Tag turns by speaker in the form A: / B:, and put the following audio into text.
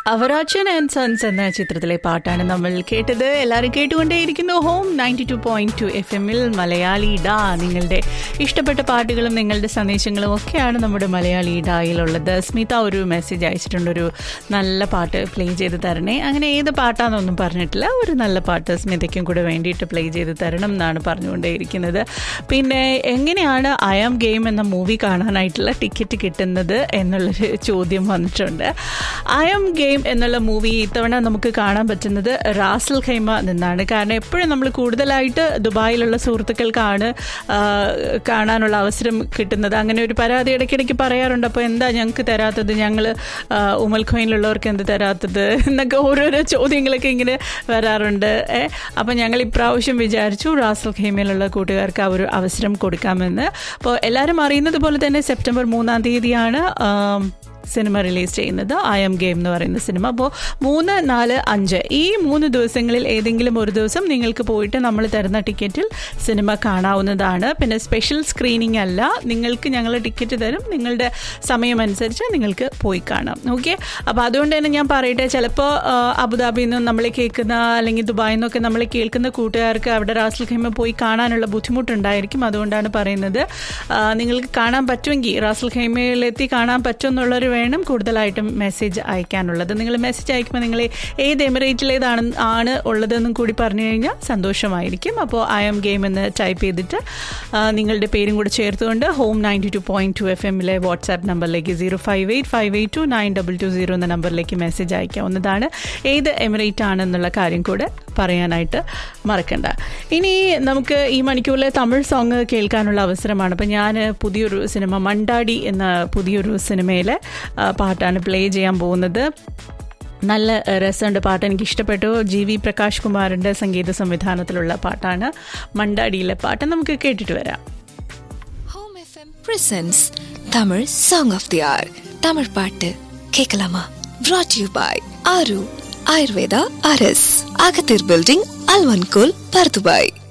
A: Avarachan and sons എന്ന ചിത്രത്തിലെ പാട്ടാണ് നമ്മൾ കേട്ടത് എല്ലാവരും കേട്ടുകൊണ്ടേയിരിക്കുന്നു home ninety two point two F എമ്മിൽ മലയാളി ഡാ നിങ്ങളുടെ ഇഷ്ടപ്പെട്ട പാട്ടുകളും നിങ്ങളുടെ സന്ദേശങ്ങളും ഒക്കെയാണ് നമ്മുടെ മലയാളി ഡായിലുള്ളത് സ്മിത ഒരു മെസ്സേജ് അയച്ചിട്ടുണ്ട് ഒരു നല്ല പാട്ട് പ്ലേ ചെയ്ത് തരണേ അങ്ങനെ ഏത് പാട്ടാണെന്നൊന്നും പറഞ്ഞിട്ടില്ല ഒരു നല്ല പാട്ട് സ്മിതയ്ക്കും കൂടെ വേണ്ടിയിട്ട് പ്ലേ ചെയ്ത് തരണം എന്നാണ് പറഞ്ഞുകൊണ്ടേയിരിക്കുന്നത് പിന്നെ എങ്ങനെയാണ് ഐ ആം ഗെയിം എന്ന മൂവി കാണാനായിട്ടുള്ള ടിക്കറ്റ് കിട്ടുന്നത് എന്നുള്ളൊരു ചോദ്യം വന്നിട്ടുണ്ട് ഐ ആം ഗെയിം എന്നുള്ള മൂവി ഇത്തവണ നമുക്ക് കാണാൻ പറ്റുന്നത് റാസൽ ഖൈമ നിന്നാണ് കാരണം എപ്പോഴും നമ്മൾ കൂടുതലായിട്ട് ദുബായിലുള്ള സുഹൃത്തുക്കൾക്കാണ് ആ, കാണാനുള്ള അവസരം കിട്ടുന്നത് അങ്ങനെ ഒരു പരാതി ഇടയ്ക്കിടയ്ക്ക് പറയാറുണ്ട് അപ്പോൾ എന്താ ഞങ്ങൾക്ക് തരാത്തത് ഞങ്ങൾ ഉമൽ ഖോയിനിലുള്ളവർക്ക് എന്ത് തരാത്തത് എന്നൊക്കെ ഓരോരോ ചോദ്യങ്ങളൊക്കെ ഇങ്ങനെ വരാറുണ്ട് ഏ അപ്പം ഞങ്ങൾ ഇപ്രാവശ്യം വിചാരിച്ചു റാസൽ ഖൈമയിലുള്ള കൂട്ടുകാർക്ക് ആ ഒരു അവസരം കൊടുക്കാമെന്ന് അപ്പോൾ എല്ലാവരും അറിയുന്നത് പോലെ തന്നെ സെപ്റ്റംബർ മൂന്നാം തീയതിയാണ് ആം, സിനിമ റിലീസ് ചെയ്യുന്നത് ഐ എം ഗെയിം എന്ന് പറയുന്ന സിനിമ അപ്പോൾ മൂന്ന് നാല് അഞ്ച് ഈ മൂന്ന് ദിവസങ്ങളിൽ ഏതെങ്കിലും ഒരു ദിവസം നിങ്ങൾക്ക് പോയിട്ട് നമ്മൾ തരുന്ന ടിക്കറ്റിൽ സിനിമ കാണാവുന്നതാണ് പിന്നെ സ്പെഷ്യൽ സ്ക്രീനിങ് അല്ല നിങ്ങൾക്ക് ഞങ്ങൾ ടിക്കറ്റ് തരും നിങ്ങളുടെ സമയമനുസരിച്ച് നിങ്ങൾക്ക് പോയി കാണാം ഓക്കെ അപ്പോൾ അതുകൊണ്ട് തന്നെ ഞാൻ പറയട്ടെ ചിലപ്പോൾ അബുദാബിയിൽ നിന്നും നമ്മളെ കേൾക്കുന്ന അല്ലെങ്കിൽ ദുബായിൽ നിന്നൊക്കെ നമ്മളെ കേൾക്കുന്ന കൂട്ടുകാർക്ക് അവിടെ റാസൽ ഖൈമ പോയി കാണാനുള്ള ബുദ്ധിമുട്ടുണ്ടായിരിക്കും അതുകൊണ്ടാണ് പറയുന്നത് ആ, നിങ്ങൾക്ക് കാണാൻ പറ്റുമെങ്കിൽ റാസൽ ഖൈമയിലെത്തി കാണാൻ പറ്റുമെന്നുള്ളവർ വേണം കൂടുതലായിട്ടും മെസ്സേജ് അയക്കാനുള്ളത് നിങ്ങൾ മെസ്സേജ് അയക്കുമ്പോൾ നിങ്ങൾ ഏത് എമിറേറ്റിലേതാണ് ആണ് ഉള്ളതെന്നും കൂടി പറഞ്ഞു കഴിഞ്ഞാൽ സന്തോഷമായിരിക്കും അപ്പോൾ ഐ എം ഗെയിം എന്ന് ടൈപ്പ് ചെയ്തിട്ട് ആ, നിങ്ങളുടെ പേരും കൂടെ ചേർത്തുകൊണ്ട് home ninety two point two F എമ്മിലെ വാട്സാപ്പ് നമ്പറിലേക്ക് zero five eight five eight two nine double two zero എന്ന നമ്പറിലേക്ക് മെസ്സേജ് അയക്കാവുന്നതാണ് ഏത് എമിറേറ്റ് ആണെന്നുള്ള കാര്യം കൂടെ പറയാനായിട്ട് മറക്കണ്ട ഇനി നമുക്ക് ഈ മണിക്കൂറിലെ തമിഴ് സോങ് കേൾക്കാനുള്ള അവസരമാണ് അപ്പം ഞാൻ പുതിയൊരു സിനിമ മണ്ടാടി എന്ന പുതിയൊരു സിനിമയിലെ ആ, പാട്ടാണ് പ്ലേ ചെയ്യാൻ പോകുന്നത് നല്ല രസമുണ്ട് പാട്ട് എനിക്ക് ഇഷ്ടപ്പെട്ടു ജി വി പ്രകാശ് കുമാറിൻ്റെ സംഗീത സംവിധാനത്തിലുള്ള പാട്ടാണ് മണ്ടാടിയിലെ പാട്ട് നമുക്ക് കേട്ടിട്ട് വരാം
B: home FM presents Tamil song of the hour Tamil பாட்டு கேட்கலாமா brought you by Aaru Ayurveda அரஸ் அகத்தீர் பில்டிங் அல்வன்கோல் பர்துபாய்